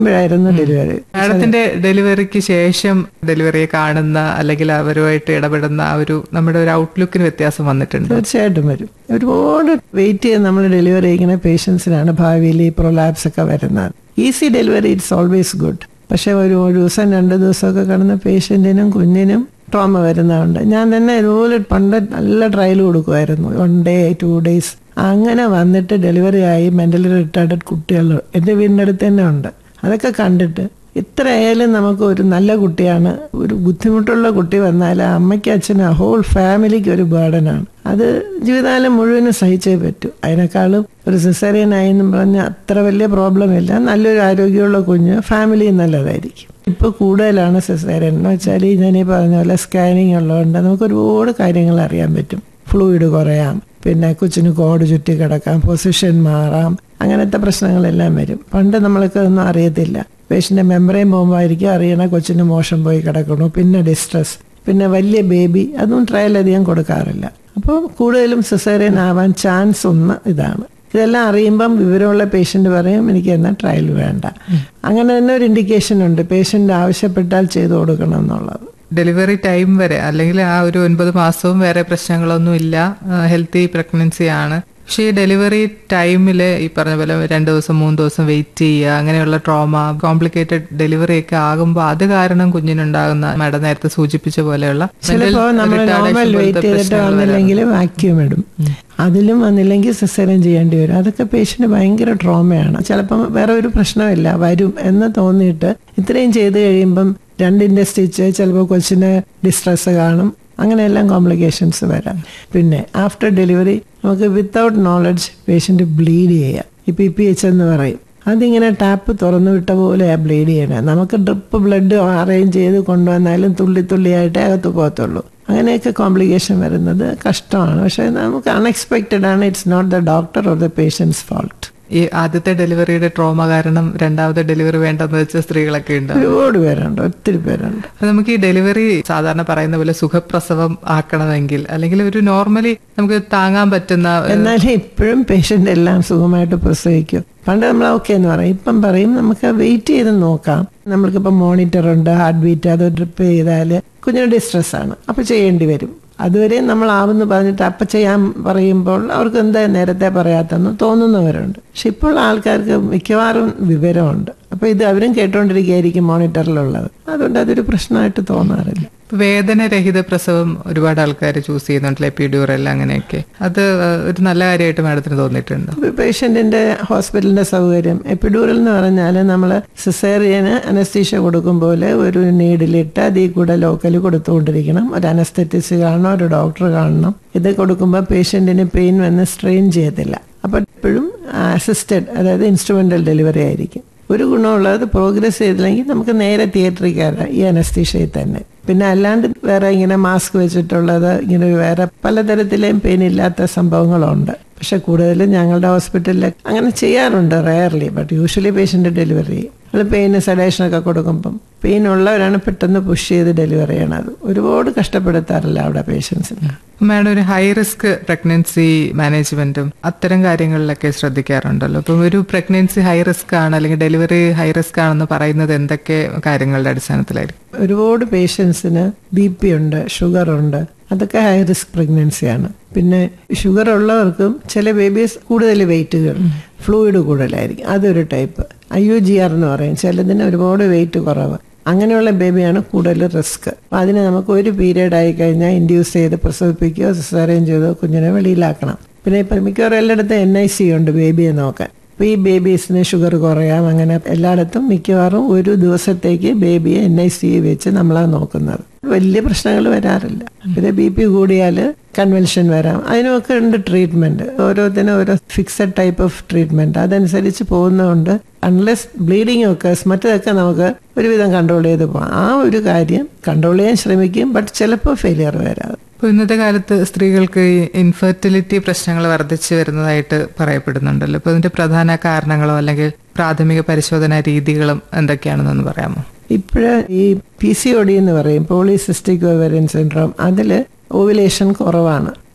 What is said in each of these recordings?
ായിരുന്നു delivery മാഡത്തിന്റെ ഡെലിവറിക്ക് ശേഷം ഡെലിവറിയെ കാണുന്ന അല്ലെങ്കിൽ അവരുമായിട്ട് ഇടപെടുന്ന ആ ഒരു നമ്മുടെ ഒരു ഔട്ട്ലുക്കിന് വ്യത്യാസം വന്നിട്ടുണ്ട് തീർച്ചയായിട്ടും വരും ഒരുപാട് വെയിറ്റ് ചെയ്ത് നമ്മൾ ഡെലിവറി ചെയ്യുന്ന പേഷ്യൻസിനാണ് ഭാവിയിൽ ഈ പ്രൊലാപ്സ് ഒക്കെ വരുന്നത് easy delivery it's always good പക്ഷെ ഒരു ഒരു ദിവസം രണ്ട് ദിവസമൊക്കെ കിടന്ന പേഷ്യന്റിനും കുഞ്ഞിനും ട്രോമ വരുന്നതുണ്ട് ഞാൻ തന്നെ ഇതുപോലെ പണ്ട് നല്ല ട്രയൽ കൊടുക്കുമായിരുന്നു വൺ ഡേ ടു ഡേയ്സ് അങ്ങനെ വന്നിട്ട് ഡെലിവറി ആയി മെന്റലി റിട്ടാർഡഡ് കുട്ടികൾ എൻ്റെ വീടിൻ്റെ അടുത്ത് തന്നെ ഉണ്ട് അതൊക്കെ കണ്ടിട്ട് ഇത്ര ആയാലും നമുക്ക് ഒരു നല്ല കുട്ടിയാണ് ഒരു ബുദ്ധിമുട്ടുള്ള കുട്ടി വന്നാൽ അമ്മയ്ക്ക് അച്ഛനും ഹോൾ ഫാമിലിക്ക് ഒരു ബേർഡനാണ് അത് ജീവിതകാലം മുഴുവനും സഹിച്ചേ പറ്റൂ അതിനേക്കാളും ഒരു സിസേറിയനായി എന്നും പറഞ്ഞാൽ അത്ര വലിയ പ്രോബ്ലം ഇല്ല നല്ലൊരു ആരോഗ്യമുള്ള കുഞ്ഞ് ഫാമിലി നല്ലതായിരിക്കും ഇപ്പൊ കൂടുതലാണ് സിസേറിയൻ എന്ന് വെച്ചാൽ ഞാൻ ഈ പറഞ്ഞ പോലെ സ്കാനിങ് ഉള്ളതുകൊണ്ട് നമുക്ക് ഒരുപാട് കാര്യങ്ങൾ അറിയാൻ പറ്റും ഫ്ലൂയിഡ് കുറയാം പിന്നെ കൊച്ചിന് കോട് ചുറ്റി കിടക്കാം പൊസിഷൻ മാറാം അങ്ങനത്തെ പ്രശ്നങ്ങളെല്ലാം വരും പണ്ട് നമ്മൾക്ക് ഒന്നും അറിയത്തില്ല പേഷ്യന്റെ മെമ്പറേയും പോകുമ്പോഴായിരിക്കും അറിയണ കൊച്ചിന് മോശം പോയി കിടക്കണു പിന്നെ ഡിസ്ട്രസ് പിന്നെ വലിയ ബേബി അതൊന്നും ട്രയൽ അധികം കൊടുക്കാറില്ല അപ്പോൾ കൂടുതലും സിസേറിയൻ ആവാൻ ചാൻസ് ഒന്ന് ഇതാണ് ഇതെല്ലാം അറിയുമ്പം വിവരമുള്ള പേഷ്യന്റ് പറയും എനിക്ക് എന്നാൽ ട്രയൽ വേണ്ട അങ്ങനെ തന്നെ ഒരു ഇൻഡിക്കേഷൻ ഉണ്ട് പേഷ്യന്റ് ആവശ്യപ്പെട്ടാൽ ചെയ്തു കൊടുക്കണം എന്നുള്ളത് ഡെലിവറി ടൈം വരെ അല്ലെങ്കിൽ ആ ഒരു ഒൻപത് മാസവും വേറെ പ്രശ്നങ്ങളൊന്നും ഇല്ല ഹെൽത്തി പ്രഗ്നൻസി ആണ് പക്ഷേ ഈ ഡെലിവറി ടൈമിൽ ഈ പറഞ്ഞ പോലെ രണ്ട് ദിവസം മൂന്ന് ദിവസം വെയിറ്റ് ചെയ്യുക അങ്ങനെയുള്ള ട്രോമ കോംപ്ലിക്കേറ്റഡ് ഡെലിവറി ഒക്കെ ആകുമ്പോൾ അത് കാരണം കുഞ്ഞിനുണ്ടാകുന്ന മാഡം നേരത്തെ സൂചിപ്പിച്ച പോലെയുള്ള ചിലപ്പോ നമ്മൾ നോർമൽ വെയിറ്റ് ചെയ്തിട്ട് വന്നില്ലെങ്കിൽ വാക്യൂം ഇടും അതിലും വന്നില്ലെങ്കിൽ സിസേറിയൻ ചെയ്യേണ്ടി വരും അതൊക്കെ പേഷ്യന്റ് ഭയങ്കര ട്രോമയാണ് ചിലപ്പം വേറെ ഒരു പ്രശ്നമില്ല വരും എന്ന് തോന്നിയിട്ട് ഇത്രയും ചെയ്ത് കഴിയുമ്പം രണ്ടിന്റെ സ്റ്റിച്ച് ചിലപ്പോൾ കൊച്ചിന് ഡിസ്ട്രെസ് കാണും അങ്ങനെയെല്ലാം കോംപ്ലിക്കേഷൻസ് വരാം പിന്നെ ആഫ്റ്റർ ഡെലിവറി നമുക്ക് വിത്തൗട്ട് നോളജ് പേഷ്യന്റ് ബ്ലീഡ് ചെയ്യാം ഈ പി പി എച്ച് എന്ന് പറയും അതിങ്ങനെ ടാപ്പ് തുറന്നു വിട്ട പോലെ ബ്ലീഡ് ചെയ്യണേ നമുക്ക് ഡ്രിപ്പ് ബ്ലഡ് അറേഞ്ച് ചെയ്ത് കൊണ്ടുവന്നാലും തുള്ളി തുള്ളിയായിട്ടേ അകത്ത് പോകത്തുള്ളൂ അങ്ങനെയൊക്കെ കോംപ്ലിക്കേഷൻ വരുന്നത് കഷ്ടമാണ് പക്ഷെ നമുക്ക് അൺഎക്സ്പെക്റ്റഡ് ആണ് it's not the doctor or the patient's fault ഈ ആദ്യത്തെ ഡെലിവറിയുടെ ട്രോമ കാരണം രണ്ടാമത്തെ ഡെലിവറി വേണ്ടെന്ന് വെച്ച സ്ത്രീകളൊക്കെ ഉണ്ട് ഒരുപാട് പേരുണ്ട് ഒത്തിരി പേരുണ്ട് അപ്പൊ നമുക്ക് ഈ ഡെലിവറി സാധാരണ പറയുന്ന പോലെ സുഖപ്രസവം ആക്കണമെങ്കിൽ അല്ലെങ്കിൽ ഒരു നോർമലി നമുക്ക് താങ്ങാൻ പറ്റുന്ന എന്നാലും ഇപ്പോഴും പേഷ്യന്റ് എല്ലാം സുഖമായിട്ട് പ്രസവിക്കും പണ്ട് നമ്മൾ ഓക്കെ എന്ന് പറയും ഇപ്പം പറയും നമുക്ക് വെയിറ്റ് ചെയ്ത് നോക്കാം നമ്മൾക്കിപ്പം മോണിറ്റർ ഉണ്ട് ഹാർട്ട് ബീറ്റ് അത് ഡ്രിപ്പ് ചെയ്താൽ കുഞ്ഞിന് ഡിസ്ട്രെസ് ആണ് അപ്പൊ ചെയ്യേണ്ടി വരും അതുവരെ നമ്മൾ ആവെന്ന് പറഞ്ഞിട്ട് അപ്പം ചെയ്യാൻ പറയുമ്പോൾ അവർക്ക് എന്താ നേരത്തെ പറയാത്തെന്ന് തോന്നുന്നവരുണ്ട് പക്ഷെ ഇപ്പോൾ ആൾക്കാർക്ക് മിക്കവാറും വിവരമുണ്ട് അപ്പൊ ഇത് അവരും കേട്ടോണ്ടിരിക്കുകയായിരിക്കും മോണിറ്ററിലുള്ളത് അതുകൊണ്ട് അതൊരു പ്രശ്നമായിട്ട് തോന്നാറില്ല വേദനരഹിത പ്രസവം ഒരുപാട് ആൾക്കാർ ചൂസ് ചെയ്യുന്നുണ്ടല്ലോ എപ്പിഡ്യൂറൽ അങ്ങനെയൊക്കെ അത് ഒരു നല്ല കാര്യമായിട്ട് മാഡത്തിന് തോന്നിയിട്ടുണ്ട് പേഷ്യന്റിന്റെ ഹോസ്പിറ്റലിന്റെ സൗകര്യം എപ്പിഡൂറൽ എന്ന് പറഞ്ഞാൽ നമ്മൾ സിസേറിയന് അനസ്തീഷ കൊടുക്കും പോലെ ഒരു നീഡിലിട്ട് അതിൽ കൂടെ ലോക്കൽ കൊടുത്തുകൊണ്ടിരിക്കണം ഒരു അനസ്തറ്റിസ്റ്റ് കാണണം ഒരു ഡോക്ടർ കാണണം ഇത് കൊടുക്കുമ്പോൾ പേഷ്യന്റിന് പെയിൻ വന്ന് സ്ട്രെയിൻ ചെയ്യത്തില്ല അപ്പൊ എപ്പോഴും അസിസ്റ്റഡ് അതായത് ഇൻസ്ട്രുമെന്റൽ ഡെലിവറി ആയിരിക്കും ഒരു ഗുണമുള്ളത് പ്രോഗ്രസ് ചെയ്തില്ലെങ്കിൽ നമുക്ക് നേരെ തിയേറ്ററിൽ കയറാം ഈ അനസ്തീഷയിൽ തന്നെ പിന്നെ അല്ലാണ്ട് വേറെ ഇങ്ങനെ മാസ്ക് വെച്ചിട്ടുള്ളത് ഇങ്ങനെ വേറെ പലതരത്തിലെയും പെയിൻ ഇല്ലാത്ത സംഭവങ്ങളുണ്ട് പക്ഷെ കൂടുതലും ഞങ്ങളുടെ ഹോസ്പിറ്റലിൽ അങ്ങനെ ചെയ്യാറുണ്ട് rarely but usually patient delivery ചെയ്യും നമ്മൾ പെയിന് സഡേഷനൊക്കെ കൊടുക്കുമ്പം പെയിൻ ഉള്ളവരാണ് പെട്ടെന്ന് പുഷ് ചെയ്ത് ഡെലിവറി ചെയ്യണത് ഒരുപാട് കഷ്ടപ്പെടുത്താറില്ല അവിടെ പേഷ്യൻസിന് മാഡം ഒരു ഹൈ റിസ്ക് പ്രഗ്നൻസി മാനേജ്മെന്റും അത്തരം കാര്യങ്ങളിലൊക്കെ ശ്രദ്ധിക്കാറുണ്ടല്ലോ ഇപ്പം ഒരു പ്രഗ്നൻസി ഹൈ റിസ്ക് ആണ് അല്ലെങ്കിൽ ഡെലിവറി ഹൈ റിസ്ക് ആണെന്ന് പറയുന്നത് എന്തൊക്കെ കാര്യങ്ങളുടെ അടിസ്ഥാനത്തിലായിരിക്കും ഒരുപാട് പേഷ്യൻസിന് ബി പി ഉണ്ട് ഷുഗർ ഉണ്ട് അതൊക്കെ ഹൈ റിസ്ക് പ്രഗ്നൻസിയാണ് പിന്നെ ഷുഗർ ഉള്ളവർക്കും ചില ബേബീസ് കൂടുതൽ വെയിറ്റുകൾ ഫ്ലൂയിഡ് കൂടുതലായിരിക്കും അതൊരു type I U G R എന്ന് പറയും ചിലതിന് ഒരുപാട് വെയിറ്റ് കുറവ് അങ്ങനെയുള്ള ബേബിയാണ് കൂടുതൽ റിസ്ക് അപ്പം അതിന് നമുക്ക് ഒരു പീരീഡ് ആയി കഴിഞ്ഞാൽ ഇൻഡ്യൂസ് ചെയ്ത് പ്രസവിപ്പിക്കുകയോ സിസേറിയൻ ചെയ്തോ കുഞ്ഞിനെ വെളിയിലാക്കണം പിന്നെ ഇപ്പം മിക്കവാറും എല്ലായിടത്തും എൻ ഐ സി ഉണ്ട് ബേബിയെ നോക്കാൻ അപ്പോൾ ഈ ബേബീസിന് ഷുഗർ കുറയാം അങ്ങനെ എല്ലായിടത്തും മിക്കവാറും ഒരു ദിവസത്തേക്ക് ബേബിയെ എൻ ഐ സി വെച്ച് നമ്മളാ നോക്കുന്നത് വലിയ പ്രശ്നങ്ങൾ വരാറില്ല പിന്നെ ബി പി കൂടിയാൽ കൺവെൻഷൻ വരാം അതിനൊക്കെ ഉണ്ട് ട്രീറ്റ്മെന്റ് ഓരോത്തിനും ഓരോ ഫിക്സഡ് ടൈപ്പ് ഓഫ് ട്രീറ്റ്മെന്റ് അതനുസരിച്ച് പോകുന്നതുകൊണ്ട് അൺലെസ് ബ്ലീഡിങ് ഒക്കെ മറ്റതൊക്കെ നമുക്ക് ഒരുവിധം കൺട്രോൾ ചെയ്ത് പോകാം ആ ഒരു കാര്യം കൺട്രോൾ ചെയ്യാൻ ശ്രമിക്കും ബട്ട് ചിലപ്പോൾ ഫെയിലിയർ വരാതെ ഇപ്പൊ ഇന്നത്തെ കാലത്ത് സ്ത്രീകൾക്ക് ഈ ഇൻഫെർട്ടിലിറ്റി പ്രശ്നങ്ങൾ വർദ്ധിച്ചു വരുന്നതായിട്ട് പറയപ്പെടുന്നുണ്ടല്ലോ ഇപ്പൊ ഇതിന്റെ പ്രധാന കാരണങ്ങളോ അല്ലെങ്കിൽ പ്രാഥമിക പരിശോധനാ രീതികളും എന്തൊക്കെയാണെന്നൊന്ന് പറയാമോ ഇപ്പോഴ് ഈ പി സി ഒ ഡി എന്ന് പറയും പോളിസിസ്റ്റിക് ഓവറിയൻ സിൻഡ്രോം അതിൽ ഓവുലേഷൻ കുറവാണ്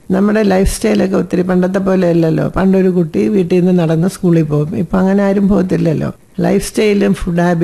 നമ്മുടെ ലൈഫ് സ്റ്റൈലൊക്കെ ഒത്തിരി പണ്ടത്തെ പോലെ അല്ലല്ലോ പണ്ടൊരു കുട്ടി വീട്ടിൽ നിന്ന് നടന്ന് സ്കൂളിൽ പോകും ഇപ്പം അങ്ങനെ ആരും പോകത്തില്ലല്ലോ ലൈഫ് സ്റ്റൈലും ഫുഡ് ഹാബിറ്റും